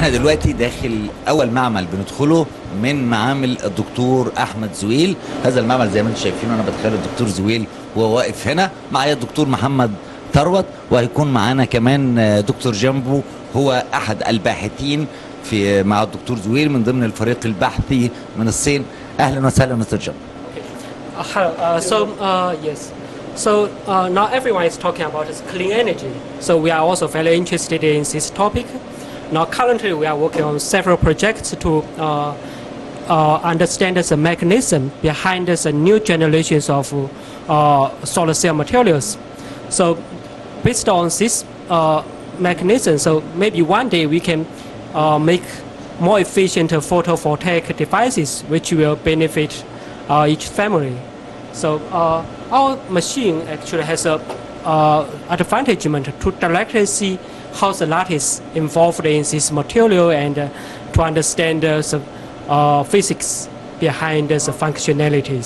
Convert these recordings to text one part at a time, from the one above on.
احنا دلوقتي داخل اول معمل بندخله من معامل الدكتور احمد زويل هذا المعمل زي ما انتم شايفين انا بتخيل الدكتور زويل وهو واقف هنا معايا الدكتور محمد ثروت وهيكون معانا كمان آه، دكتور جنبو هو احد الباحثين في مع الدكتور زويل من ضمن الفريق البحثي من الصين اهلا وسهلا مستر جنبو Uh, hello. Uh, so uh, yes. So uh, now everyone is talking about this clean energy. So we are also very interested in this topic. Now currently we are working on several projects to uh, uh, understand the mechanism behind the new generations of uh, solar cell materials. So based on this uh, mechanism, so maybe one day we can uh, make more efficient photovoltaic devices which will benefit uh, each family. So uh, our machine actually has a uh, advantagement to directly see how the light is involved in this material and uh, to understand uh, the uh, physics behind the functionalities.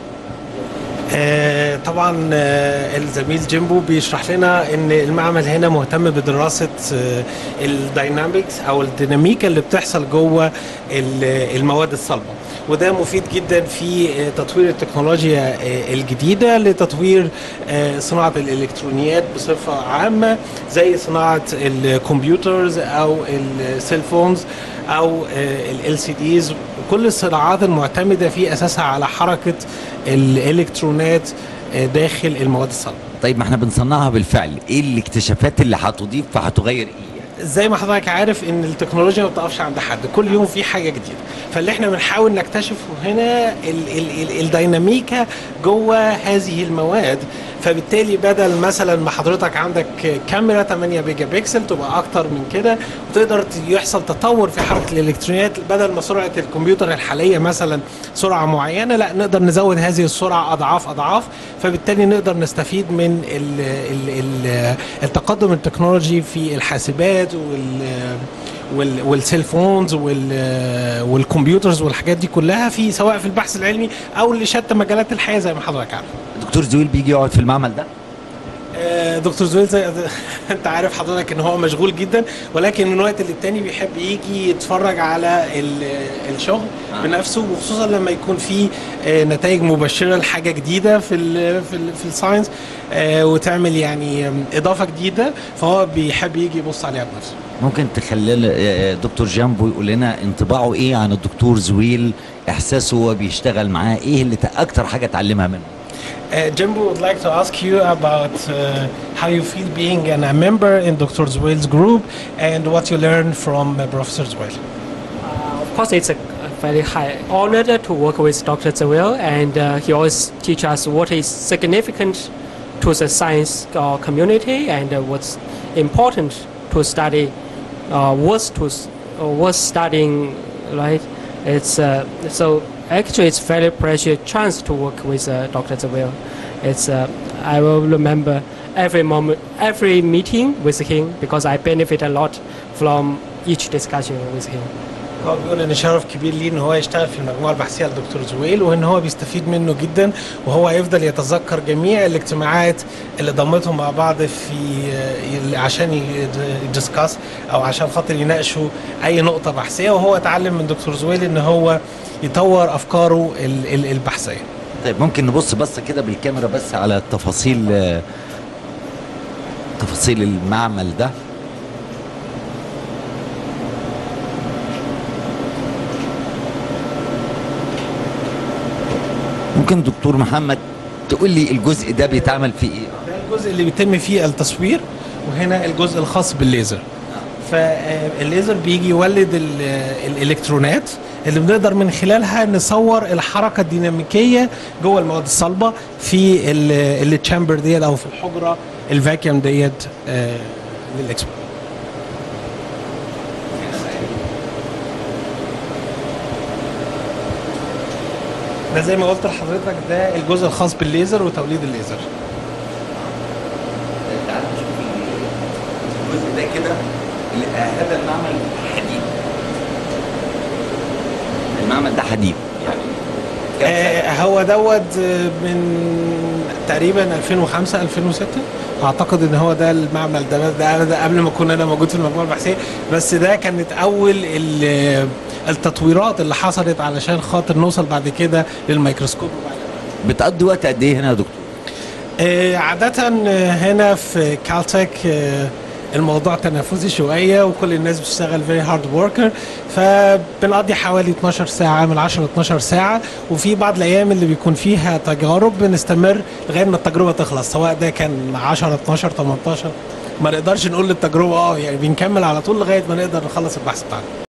آه، طبعا آه، الزميل جيمبو بيشرح لنا ان المعمل هنا مهتم بدراسه آه، الداينامكس او الديناميكا اللي بتحصل جوه ال- المواد الصلبه وده مفيد جدا في آه، تطوير التكنولوجيا آه، الجديده لتطوير آه، صناعه الالكترونيات بصفه عامه زي صناعه الكمبيوترز او السيلفونز او ال سي ديز كل الصناعات المعتمده في اساسها على حركه الالكترونات آه، داخل المواد الصلبه طيب ما احنا بنصنعها بالفعل ايه الاكتشافات اللي هتضيف فهتغير ايه زي ما حضرتك عارف ان التكنولوجيا ما بتقفش عند حد كل يوم في حاجه جديده فاللي احنا بنحاول نكتشفه هنا ال ال ال الديناميكا جوه هذه المواد فبالتالي بدل مثلا ما حضرتك عندك كاميرا 8 ميجا بكسل تبقى اكتر من كده وتقدر ت- يحصل تطور في حركه الالكترونيات بدل ما سرعه الكمبيوتر الحاليه مثلا سرعه معينه لا نقدر نزود هذه السرعه اضعاف اضعاف فبالتالي نقدر نستفيد من ال ال ال التقدم التكنولوجي في الحاسبات وال وال والسيلفونز وال والكمبيوترز والحاجات دي كلها في سواء في البحث العلمي او لشتى مجالات الحياه زي ما حضرتك عارف دكتور زويل بيجي يقعد في المعمل ده آه، دكتور زويل زي انت عارف حضرتك ان هو مشغول جدا ولكن من وقت للتاني بيحب يجي يتفرج على ال- الشغل آه. بنفسه وخصوصا لما يكون في آه، نتائج مبشره لحاجه جديده في ال في ال في الساينس آه، وتعمل يعني آم، اضافه جديده فهو بيحب يجي يبص عليها بنفسه ممكن تخلي آه، دكتور جامبو يقول لنا انطباعه ايه عن الدكتور زويل احساسه وهو بيشتغل معاه ايه اللي ت- اكتر حاجه اتعلمها منه Uh, Jimbo would like to ask you about uh, how you feel being an, a member in Dr. Zwill's group and what you learned from uh, Professor Zwill. Uh, of course, it's a, a very high honor to work with Dr. Zawil, and uh, he always teach us what is significant to the science uh, community and uh, what's important to study, uh, worth to s- uh, worth studying, right? It's uh, so actually it's very precious chance to work with uh, Dr. Zawil. It's uh, I will remember every moment, every meeting with him because I benefit a lot from each discussion with him. هو بيقول ان شرف كبير ليه ان هو يشتغل في المجموعه البحثيه لدكتور زويل وان هو بيستفيد منه جدا وهو هيفضل يتذكر جميع الاجتماعات اللي ضمتهم مع بعض في آه، عشان يدسكاس او عشان خاطر يناقشوا اي نقطه بحثيه وهو اتعلم من دكتور زويل ان هو يطور افكاره ال- ال- البحثيه طيب ممكن نبص بصه كده بالكاميرا بس على تفاصيل آه، تفاصيل المعمل ده ممكن دكتور محمد تقول لي الجزء ده بيتعمل فيه ايه ده الجزء اللي بيتم فيه التصوير وهنا الجزء الخاص بالليزر فالليزر بيجي يولد ال- الالكترونات اللي بنقدر من خلالها نصور الحركه الديناميكيه جوه المواد الصلبه في التشامبر ديت او في الحجره الفاكيوم ديت آه، للاكسبو ده زي ما قلت لحضرتك ده الجزء الخاص بالليزر وتوليد الليزر تعالى نشوف الجزء ده كده ال- هذا المعمل حديد المعمل ده حديد يعني كام سنه آه هو دوت آه، من تقريبا 2005 2006 اعتقد ان هو ده المعمل ده ده, ده قبل ما اكون انا موجود في المجموعه البحثيه بس ده كانت اول ال- التطويرات اللي حصلت علشان خاطر نوصل بعد كده للميكروسكوب وبعد بتقضي وقت قد ايه هنا يا دكتور آه، عادة آه، هنا في كالتك آه، الموضوع تنافسي شوية وكل الناس بتشتغل very hard worker فبنقضي حوالي 12 ساعة من 10 ل 12 ساعة وفي بعض الأيام اللي بيكون فيها تجارب بنستمر لغاية ما التجربة تخلص سواء ده كان 10 12 18 ما نقدرش نقول للتجربة اه يعني بنكمل على طول لغاية ما نقدر نخلص البحث بتاعنا